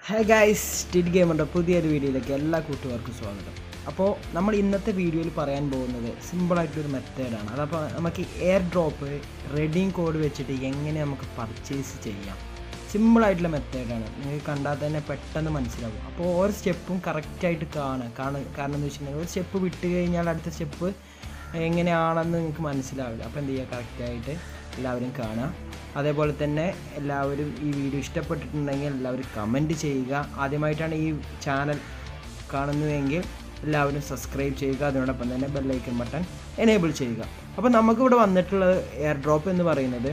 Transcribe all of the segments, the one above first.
hey guys സ്റ്റിഡ് ഗെയിമുണ്ട് പുതിയൊരു വീഡിയോയിലേക്ക് എല്ലാ കൂട്ടുകാർക്കും സ്വാഗതം അപ്പോൾ നമ്മൾ ഇന്നത്തെ വീഡിയോയിൽ പറയാൻ പോകുന്നത് സിമ്പിളായിട്ടൊരു മെത്തേഡാണ് അതപ്പോൾ നമുക്ക് എയർ ഡ്രോപ്പ് റെഡിങ് കോഡ് വെച്ചിട്ട് എങ്ങനെ നമുക്ക് പർച്ചേസ് ചെയ്യാം സിമ്പിളായിട്ടുള്ള മെത്തേഡാണ് നിങ്ങൾക്ക് കണ്ടാൽ തന്നെ പെട്ടെന്ന് മനസ്സിലാവും അപ്പോൾ ഓരോ സ്റ്റെപ്പും കറക്റ്റായിട്ട് കാണുക കാണുക കാരണം എന്ന് വെച്ചിട്ടുണ്ടെങ്കിൽ ഒരു സ്റ്റെപ്പ് വിട്ട് കഴിഞ്ഞാൽ അടുത്ത സ്റ്റെപ്പ് എങ്ങനെയാണെന്ന് നിങ്ങൾക്ക് മനസ്സിലാവില്ല അപ്പോൾ എന്ത് ചെയ്യുക കറക്റ്റായിട്ട് എല്ലാവരും കാണുക അതേപോലെ തന്നെ എല്ലാവരും ഈ വീഡിയോ ഇഷ്ടപ്പെട്ടിട്ടുണ്ടെങ്കിൽ എല്ലാവരും കമൻറ്റ് ചെയ്യുക ആദ്യമായിട്ടാണ് ഈ ചാനൽ കാണുന്നതെങ്കിൽ എല്ലാവരും സബ്സ്ക്രൈബ് ചെയ്യുക അതിനോടൊപ്പം തന്നെ ബെല്ലൈക്കൺ ബട്ടൺ എനേബിൾ ചെയ്യുക അപ്പോൾ നമുക്കിവിടെ വന്നിട്ടുള്ള എയർ ഡ്രോപ്പ് എന്ന് പറയുന്നത്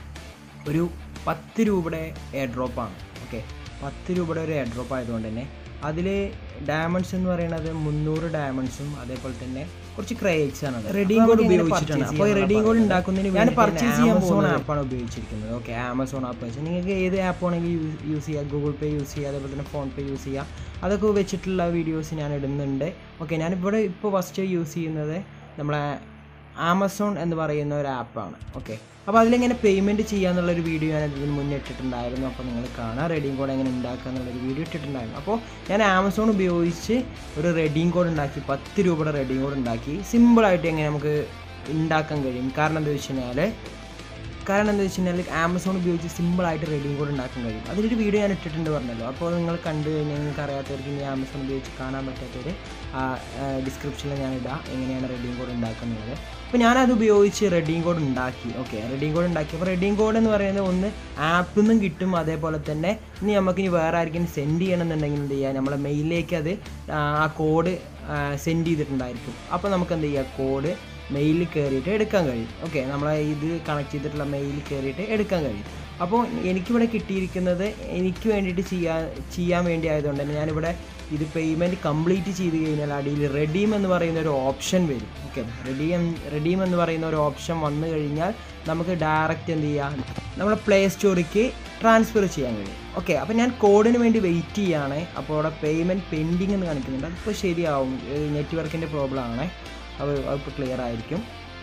ഒരു പത്ത് രൂപയുടെ എയർ ഡ്രോപ്പാണ് ഓക്കെ പത്ത് രൂപയുടെ ഒരു എയർ ഡ്രോപ്പ് ആയതുകൊണ്ട് തന്നെ അതിൽ ഡയമണ്ട്സ് എന്ന് പറയുന്നത് മുന്നൂറ് ഡയമണ്ട്സും അതേപോലെ തന്നെ കുറച്ച് ക്രേറ്റ്സ് ആണ് റെഡിയും കോഡ് ഉപയോഗിച്ചിട്ടാണ് അപ്പോൾ ഈ റെഡിയും കോഡ് ഉണ്ടാക്കുന്നതിന് ഞാൻ പർച്ചേസ് ചെയ്യാൻ പോകുന്ന ആപ്പാണ് ഉപയോഗിച്ചിരിക്കുന്നത് ഓക്കെ ആമസോൺ ആപ്പ് വെച്ചാൽ നിങ്ങൾക്ക് ഏത് ആപ്പ് വേണമെങ്കിൽ യൂസ് ചെയ്യുക ഗൂഗിൾ പേ യൂസ് ചെയ്യുക അതേപോലെ തന്നെ ഫോൺ പേ യൂസ് ചെയ്യുക അതൊക്കെ വെച്ചിട്ടുള്ള വീഡിയോസ് ഞാൻ ഇടുന്നുണ്ട് ഓക്കെ ഞാനിവിടെ ഇപ്പോൾ ഫസ്റ്റ് യൂസ് ചെയ്യുന്നത് നമ്മളെ ആമസോൺ എന്ന് പറയുന്ന ഒരു ആപ്പാണ് ഓക്കെ അപ്പോൾ അതിലെങ്ങനെ പേയ്മെൻറ്റ് ചെയ്യാന്നുള്ളൊരു വീഡിയോ ഞാൻ ഇതിന് മുന്നേ ഇട്ടിട്ടുണ്ടായിരുന്നു അപ്പോൾ നിങ്ങൾ കാണാം റെഡിയും കോഡ് എങ്ങനെ ഉണ്ടാക്കുക എന്നുള്ളൊരു വീഡിയോ ഇട്ടിട്ടുണ്ടായിരുന്നു അപ്പോൾ ഞാൻ ആമസോൺ ഉപയോഗിച്ച് ഒരു റെഡിയും കോഡ് ഉണ്ടാക്കി പത്ത് രൂപയുടെ റെഡിയും കോഡ് ഉണ്ടാക്കി സിമ്പിളായിട്ട് എങ്ങനെ നമുക്ക് ഉണ്ടാക്കാൻ കഴിയും കാരണം എന്താ വെച്ച് കഴിഞ്ഞാൽ കാരണം എന്താ വെച്ച് കഴിഞ്ഞാൽ ആമസോൺ ഉപയോഗിച്ച് സിമ്പിളായിട്ട് റെഡിയും കോഡ് ഉണ്ടാക്കാൻ കഴിയും അതിലൊരു വീഡിയോ ഞാൻ ഇട്ടിട്ടുണ്ട് പറഞ്ഞല്ലോ അപ്പോൾ നിങ്ങൾ കണ്ടു കഴിഞ്ഞാൽ നിങ്ങൾക്ക് അറിയാത്തവർക്ക് ഇനി ആമസോൺ ഉപയോഗിച്ച് കാണാൻ പറ്റാത്തവർ ഡിസ്ക്രിപ്ഷനിൽ ഞാൻ ഇടാം എങ്ങനെയാണ് റെഡിയും കോഡ് ഉണ്ടാക്കുന്നത് അപ്പോൾ ഞാനത് ഉപയോഗിച്ച് റെഡിയും കോഡ് ഉണ്ടാക്കി ഓക്കെ റെഡിയും കോഡ് ഉണ്ടാക്കി അപ്പോൾ റെഡിയും കോഡ് എന്ന് പറയുന്നത് ഒന്ന് ആപ്പിൽ നിന്നും കിട്ടും അതേപോലെ തന്നെ ഇനി നമുക്ക് ഇനി വേറെ ആർക്കെങ്കിലും സെൻഡ് ചെയ്യണമെന്നുണ്ടെങ്കിൽ എന്ത് ചെയ്യുക നമ്മളെ മെയിലിലേക്ക് അത് ആ കോഡ് സെൻഡ് ചെയ്തിട്ടുണ്ടായിരിക്കും അപ്പോൾ നമുക്ക് എന്ത് ചെയ്യുക കോഡ് മെയിലിൽ കയറിയിട്ട് എടുക്കാൻ കഴിയും ഓക്കെ നമ്മളെ ഇത് കണക്ട് ചെയ്തിട്ടുള്ള മെയിലിൽ കയറിയിട്ട് എടുക്കാൻ കഴിയും അപ്പോൾ എനിക്കിവിടെ കിട്ടിയിരിക്കുന്നത് എനിക്ക് വേണ്ടിയിട്ട് ചെയ്യാൻ ചെയ്യാൻ വേണ്ടി ആയതുകൊണ്ട് തന്നെ ഞാനിവിടെ ഇത് പേയ്മെൻറ്റ് കംപ്ലീറ്റ് ചെയ്ത് കഴിഞ്ഞാൽ അടിയിൽ റെഡീം എന്ന് പറയുന്ന ഒരു ഓപ്ഷൻ വരും ഓക്കെ റെഡീം റെഡീം എന്ന് പറയുന്ന ഒരു ഓപ്ഷൻ വന്നു കഴിഞ്ഞാൽ നമുക്ക് ഡയറക്റ്റ് എന്ത് ചെയ്യാം നമ്മളെ പ്ലേ സ്റ്റോറിലേക്ക് ട്രാൻസ്ഫർ ചെയ്യാൻ കഴിയും ഓക്കെ അപ്പോൾ ഞാൻ കോഡിന് വേണ്ടി വെയിറ്റ് ചെയ്യുകയാണ് അപ്പോൾ അവിടെ പേയ്മെൻറ്റ് പെൻഡിങ് എന്ന് കാണിക്കുന്നുണ്ട് അതിപ്പോൾ ശരിയാവും നെറ്റ്വർക്കിൻ്റെ പ്രോബ്ലം ആണ് അത് അതിപ്പോൾ ക്ലിയർ ആയിരിക്കും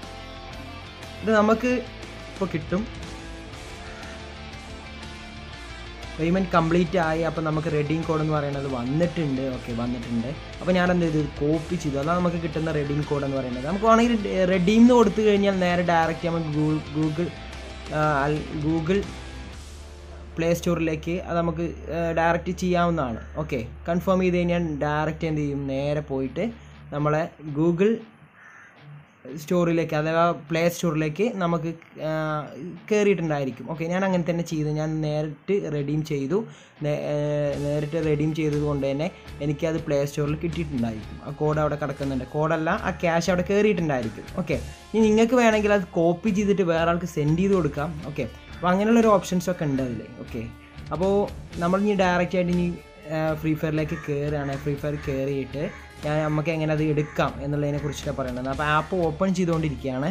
ഇത് നമുക്ക് ഇപ്പോൾ കിട്ടും പേയ്മെൻറ്റ് കംപ്ലീറ്റ് ആയി അപ്പോൾ നമുക്ക് റെഡിങ് കോഡ് എന്ന് പറയുന്നത് വന്നിട്ടുണ്ട് ഓക്കെ വന്നിട്ടുണ്ട് അപ്പോൾ ഞാൻ എന്ത് ചെയ്തു കോപ്പി ചെയ്തു അതാണ് നമുക്ക് കിട്ടുന്ന റെഡിങ് കോഡ് എന്ന് പറയുന്നത് നമുക്ക് വേണമെങ്കിൽ റെഡീം എന്ന് കൊടുത്തു കഴിഞ്ഞാൽ നേരെ ഡയറക്റ്റ് നമുക്ക് ഗൂഗിൾ ഗൂഗിൾ പ്ലേ സ്റ്റോറിലേക്ക് അത് നമുക്ക് ഡയറക്റ്റ് ചെയ്യാവുന്നതാണ് ഓക്കെ കൺഫേം ചെയ്ത് കഴിഞ്ഞാൽ ഡയറക്റ്റ് എന്ത് ചെയ്യും നേരെ പോയിട്ട് നമ്മളെ ഗൂഗിൾ സ്റ്റോറിലേക്ക് അഥവാ പ്ലേ സ്റ്റോറിലേക്ക് നമുക്ക് കയറിയിട്ടുണ്ടായിരിക്കും ഓക്കെ ഞാൻ അങ്ങനെ തന്നെ ചെയ്തു ഞാൻ നേരിട്ട് റെഡീം ചെയ്തു നേരിട്ട് റെഡീം ചെയ്തത് കൊണ്ട് തന്നെ എനിക്കത് പ്ലേ സ്റ്റോറിൽ കിട്ടിയിട്ടുണ്ടായിരിക്കും ആ കോഡ് അവിടെ കിടക്കുന്നുണ്ട് കോഡല്ല ആ ക്യാഷ് അവിടെ കയറിയിട്ടുണ്ടായിരിക്കും ഓക്കെ ഇനി നിങ്ങൾക്ക് വേണമെങ്കിൽ അത് കോപ്പി ചെയ്തിട്ട് വേറെ ആൾക്ക് സെൻഡ് ചെയ്ത് കൊടുക്കാം ഓക്കെ അപ്പോൾ അങ്ങനെയുള്ളൊരു ഓപ്ഷൻസ് ഒക്കെ ഉണ്ട് അതിൽ ഓക്കെ അപ്പോൾ നമ്മൾ ഇനി ഡയറക്റ്റ് ആയിട്ട് ഇനി ഫ്രീ ഫയറിലേക്ക് കയറുകയാണ് ഫ്രീ ഫയർ കയറിയിട്ട് ഞാൻ നമുക്ക് എങ്ങനെ അത് എടുക്കാം എന്നുള്ളതിനെ കുറിച്ചിട്ടാണ് പറയുന്നത് അപ്പോൾ ആപ്പ് ഓപ്പൺ ചെയ്തുകൊണ്ടിരിക്കുകയാണ്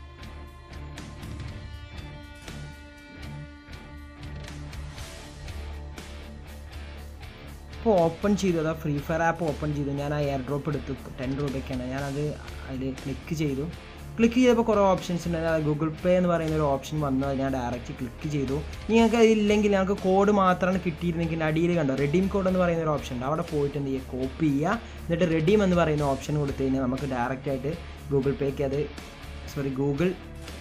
ഇപ്പോൾ ഓപ്പൺ ചെയ്തു അതാ ഫ്രീ ഫയർ ആപ്പ് ഓപ്പൺ ചെയ്തു ഞാൻ ആ എയർ ഡ്രോപ്പ് എടുത്തു ടെൻ രൂപയ്ക്കാണ് ഞാനത് അതിൽ ക്ലിക്ക് ചെയ്തു ക്ലിക്ക് ചെയ്തപ്പോൾ കുറേ ഓപ്ഷൻസ് ഉണ്ട് അതായത് ഗൂഗിൾ പേ എന്ന് പറയുന്ന ഒരു ഓപ്ഷൻ വന്നു അത് ഞാൻ ഡയറക്റ്റ് ക്ലിക്ക് ചെയ്തു നിങ്ങൾക്ക് അതില്ലെങ്കിൽ ഞങ്ങൾക്ക് കോഡ് മാത്രമാണ് കിട്ടിയിരുന്നെങ്കിൽ അടിയിൽ കണ്ടോ റെഡീം കോഡ് എന്ന് പറയുന്ന ഒരു ഓപ്ഷൻ ഉണ്ട് അവിടെ പോയിട്ട് എന്ത് ചെയ്യുക കോപ്പി ചെയ്യുക എന്നിട്ട് റെഡീം എന്ന് പറയുന്ന ഓപ്ഷൻ കൊടുത്തു കഴിഞ്ഞാൽ നമുക്ക് ഡയറക്റ്റ് ആയിട്ട് ഗൂഗിൾ പേക്ക് അത് സോറി ഗൂഗിൾ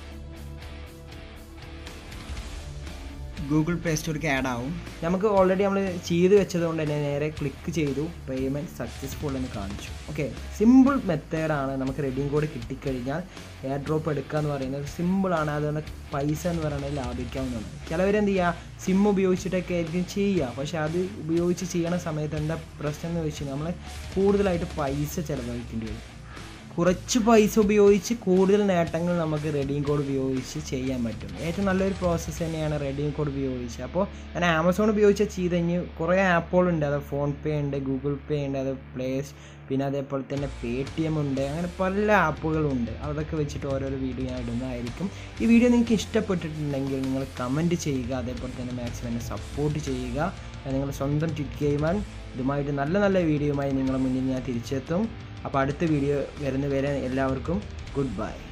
ഗൂഗിൾ പ്ലേ സ്റ്റോറിലേക്ക് ആഡ് ആവും നമുക്ക് ഓൾറെഡി നമ്മൾ ചെയ്ത് വെച്ചത് കൊണ്ട് തന്നെ നേരെ ക്ലിക്ക് ചെയ്തു പേയ്മെൻറ്റ് സക്സസ്ഫുൾ എന്ന് കാണിച്ചു ഓക്കെ സിമ്പിൾ മെത്തേഡാണ് നമുക്ക് റെഡിയും കോഡ് കിട്ടിക്കഴിഞ്ഞാൽ എയർ ഡ്രോപ്പ് എടുക്കുക എന്ന് പറയുന്നത് സിമ്പിളാണ് അതുകൊണ്ട് പൈസ എന്ന് പറയുന്നത് ലാഭിക്കാവുന്നതാണ് ചിലവരെന്ത് ചെയ്യുക സിം ഉപയോഗിച്ചിട്ടൊക്കെ ആയിരിക്കും ചെയ്യുക പക്ഷേ അത് ഉപയോഗിച്ച് ചെയ്യണ സമയത്ത് എന്താ പ്രശ്നം എന്ന് വെച്ച് കഴിഞ്ഞാൽ നമ്മൾ കൂടുതലായിട്ട് പൈസ ചിലവഴിക്കേണ്ടി വരും കുറച്ച് പൈസ ഉപയോഗിച്ച് കൂടുതൽ നേട്ടങ്ങൾ നമുക്ക് റെഡിയും കോഡ് ഉപയോഗിച്ച് ചെയ്യാൻ പറ്റും ഏറ്റവും നല്ലൊരു പ്രോസസ്സ് തന്നെയാണ് റെഡിയും കോഡ് ഉപയോഗിച്ച് അപ്പോൾ ഞാൻ ആമസോൺ ഉപയോഗിച്ച് ചെയ്ത് കഴിഞ്ഞ് കുറേ ആപ്പുകളുണ്ട് അത് ഫോൺ പേ ഉണ്ട് ഗൂഗിൾ പേ ഉണ്ട് അത് പ്ലേസ് പിന്നെ അതേപോലെ തന്നെ പേ ടി എം ഉണ്ട് അങ്ങനെ പല ആപ്പുകളുണ്ട് അതൊക്കെ വെച്ചിട്ട് ഓരോരോ വീഡിയോ ഞാൻ ഇടുന്നതായിരിക്കും ഈ വീഡിയോ നിങ്ങൾക്ക് ഇഷ്ടപ്പെട്ടിട്ടുണ്ടെങ്കിൽ നിങ്ങൾ കമൻറ്റ് ചെയ്യുക അതേപോലെ തന്നെ മാക്സിമം എന്നെ സപ്പോർട്ട് ചെയ്യുക നിങ്ങളുടെ സ്വന്തം ടിക്ക് ഗെയിമാൻ ഇതുമായിട്ട് നല്ല നല്ല വീഡിയോയുമായി നിങ്ങളുടെ മുന്നിൽ ഞാൻ തിരിച്ചെത്തും അപ്പോൾ അടുത്ത വീഡിയോ വരുന്ന വരെ എല്ലാവർക്കും ഗുഡ് ബൈ